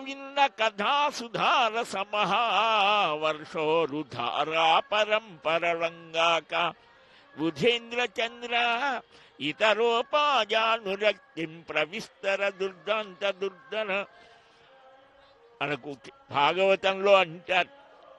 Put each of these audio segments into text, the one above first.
గోవింద కథా సుధార సమహావర్షోరుధారా పరంపరలంగాక బుధేంద్ర చంద్ర ఇతరోపాజానురక్తిం ప్రవిస్తర దుర్దాంత దుర్ధన మనకు భాగవతంలో అంటారు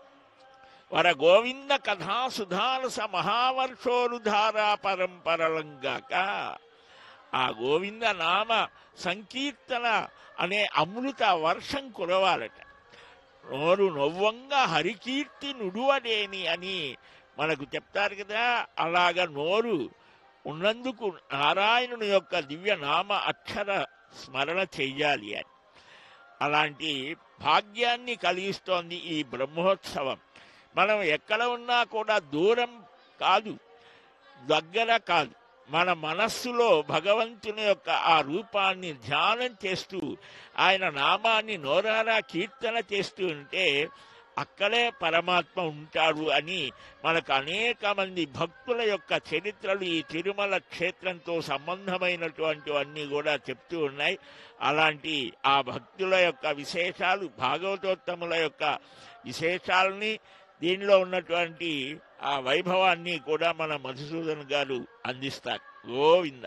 వర గోవింద కథా సుధారస మహావర్షోరుధారా పరంపరలంగాక ఆ గోవింద నామ సంకీర్తన అనే అమృత వర్షం కురవాలట నోరు నవ్వంగా హరికీర్తి నుడువలేని అని మనకు చెప్తారు కదా అలాగ నోరు ఉన్నందుకు నారాయణుని యొక్క దివ్య నామ అక్షర స్మరణ చెయ్యాలి అని అలాంటి భాగ్యాన్ని కలిగిస్తోంది ఈ బ్రహ్మోత్సవం మనం ఎక్కడ ఉన్నా కూడా దూరం కాదు దగ్గర కాదు మన మనస్సులో భగవంతుని యొక్క ఆ రూపాన్ని ధ్యానం చేస్తూ ఆయన నామాన్ని నోరారా కీర్తన చేస్తూ ఉంటే అక్కడే పరమాత్మ ఉంటాడు అని మనకు అనేక మంది భక్తుల యొక్క చరిత్రలు ఈ తిరుమల క్షేత్రంతో సంబంధమైనటువంటివన్నీ కూడా చెప్తూ ఉన్నాయి అలాంటి ఆ భక్తుల యొక్క విశేషాలు భాగవతోత్తముల యొక్క విశేషాలని దీనిలో ఉన్నటువంటి ఆ వైభవాన్ని కూడా మన మధుసూదన్ గారు అందిస్తారు గోవింద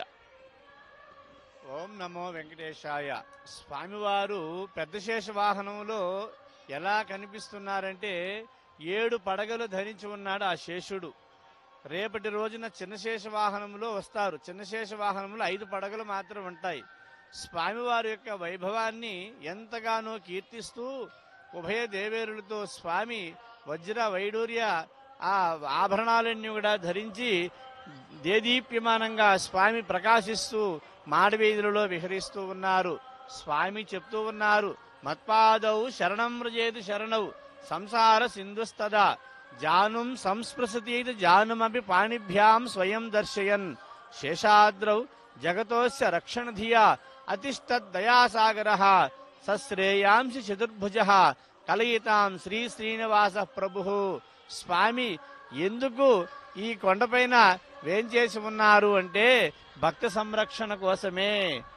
ఓం నమో వెంకటేశాయ స్వామివారు పెద్ద శేష వాహనంలో ఎలా కనిపిస్తున్నారంటే ఏడు పడగలు ధరించి ఉన్నాడు ఆ శేషుడు రేపటి రోజున చిన్న శేష వాహనంలో వస్తారు చిన్న శేష వాహనంలో ఐదు పడగలు మాత్రం ఉంటాయి స్వామివారి యొక్క వైభవాన్ని ఎంతగానో కీర్తిస్తూ ఉభయ దేవేరులతో స్వామి వజ్ర వైడూర్య ఆ ఆభరణాలన్నీ కూడా ధరించి దేదీప్యమానంగా స్వామి ప్రకాశిస్తూ మాడవీధులలో విహరిస్తూ ఉన్నారు స్వామి చెప్తూ ఉన్నారు మత్పాదౌ శరణం వ్రజేదు శరణౌ సంసార సింధుస్తదా జానుం సంస్పృశతీతి జానుమపి పాణిభ్యాం స్వయం దర్శయన్ శేషాద్రౌ జగతోస్య రక్షణధియా అతిష్టద్దయాసాగర సశ్రేయాంసి చతుర్భుజ కలయితాం శ్రీ శ్రీనివాస ప్రభు స్వామి ఎందుకు ఈ కొండపైన వేంచేసి ఉన్నారు అంటే భక్త సంరక్షణ కోసమే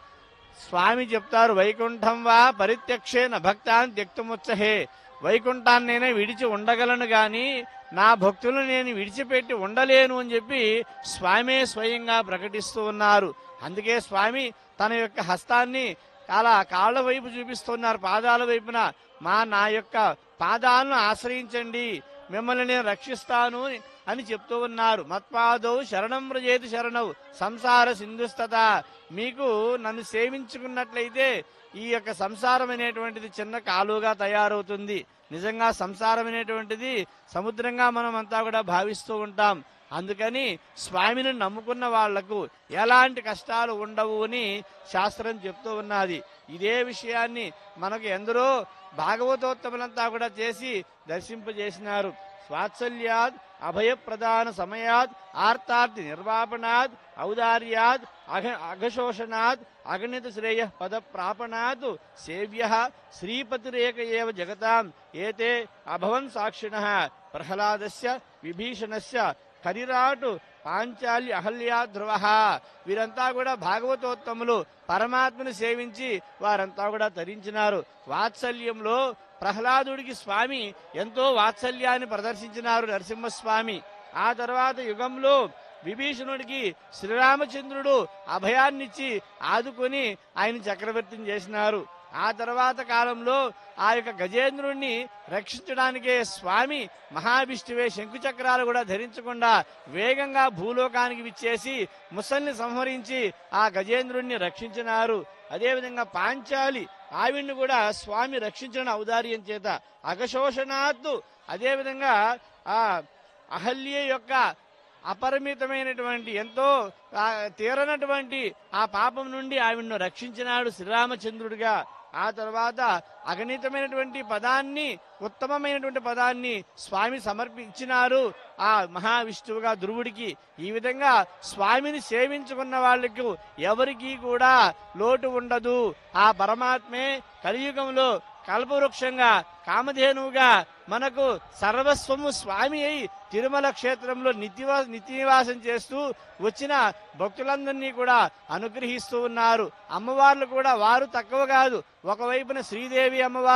స్వామి చెప్తారు వైకుంఠం వా పరిత్యక్షేన భక్తాన్ త్యక్తముచ్చహే వైకుంఠాన్నైనా విడిచి ఉండగలను గాని నా భక్తులను నేను విడిచిపెట్టి ఉండలేను అని చెప్పి స్వామే స్వయంగా ప్రకటిస్తూ ఉన్నారు అందుకే స్వామి తన యొక్క హస్తాన్ని అలా కాళ్ళ వైపు చూపిస్తున్నారు పాదాల వైపున మా నా యొక్క పాదాలను ఆశ్రయించండి మిమ్మల్ని నేను రక్షిస్తాను అని చెప్తూ ఉన్నారు మత్పాదౌ శరణం వ్రజేతి శరణవు సంసార సింధుస్తత మీకు నన్ను సేవించుకున్నట్లయితే ఈ యొక్క సంసారం అనేటువంటిది చిన్న కాలువగా తయారవుతుంది నిజంగా సంసారం అనేటువంటిది సముద్రంగా మనం అంతా కూడా భావిస్తూ ఉంటాం అందుకని స్వామిని నమ్ముకున్న వాళ్లకు ఎలాంటి కష్టాలు ఉండవు అని శాస్త్రం చెప్తూ ఉన్నది ఇదే విషయాన్ని మనకు ఎందరో భాగవతోత్తములంతా కూడా చేసి దర్శింపజేసినారు స్వాత్సల్యాద్ అభయప్రదాన సమయాద్ ఆర్తార్థి నిర్వాపణాద్ ఔదార్యాద్ అఘ అఘశోషణాద్ అగణిత శ్రేయ పద ప్రాపణాత్ సేవ్య శ్రీపతిరేక ఏవ జగతాం ఏతే అభవన్ సాక్షిణ ప్రహ్లాదస్య విభీషణస్య కరిరాటు పాంచాలి అహల్యా ధ్రువ వీరంతా కూడా భాగవతోత్తములు పరమాత్మను సేవించి వారంతా కూడా తరించినారు వాత్సల్యంలో ప్రహ్లాదుడికి స్వామి ఎంతో వాత్సల్యాన్ని ప్రదర్శించినారు నరసింహస్వామి ఆ తర్వాత యుగంలో విభీషణుడికి శ్రీరామచంద్రుడు అభయాన్నిచ్చి ఆదుకొని ఆయన చక్రవర్తిని చేసినారు ఆ తర్వాత కాలంలో ఆ యొక్క గజేంద్రుణ్ణి రక్షించడానికే స్వామి మహావిష్ణువే శంకు చక్రాలు కూడా ధరించకుండా వేగంగా భూలోకానికి విచ్చేసి ముసల్ని సంహరించి ఆ గజేంద్రుణ్ణి రక్షించినారు అదేవిధంగా పాంచాలి ఆవిడ్ని కూడా స్వామి రక్షించిన ఔదార్యం చేత అగశోషణాత్తు అదేవిధంగా ఆ అహల్య యొక్క అపరిమితమైనటువంటి ఎంతో ఆ, తీరనటువంటి ఆ పాపం నుండి ఆవిడను రక్షించినాడు శ్రీరామచంద్రుడిగా ఆ తర్వాత అగణితమైనటువంటి పదాన్ని ఉత్తమమైనటువంటి పదాన్ని స్వామి సమర్పించినారు ఆ మహావిష్ణువుగా ధ్రువుడికి ఈ విధంగా స్వామిని సేవించుకున్న వాళ్ళకు ఎవరికీ కూడా లోటు ఉండదు ఆ పరమాత్మే కలియుగంలో కల్పవృక్షంగా కామధేనువుగా మనకు సర్వస్వము స్వామి అయి తిరుమల క్షేత్రంలో నిత్యవా నిత్యనివాసం చేస్తూ వచ్చిన భక్తులందరినీ కూడా అనుగ్రహిస్తూ ఉన్నారు అమ్మవార్లు కూడా వారు తక్కువ కాదు ఒకవైపున శ్రీదేవి అమ్మవారు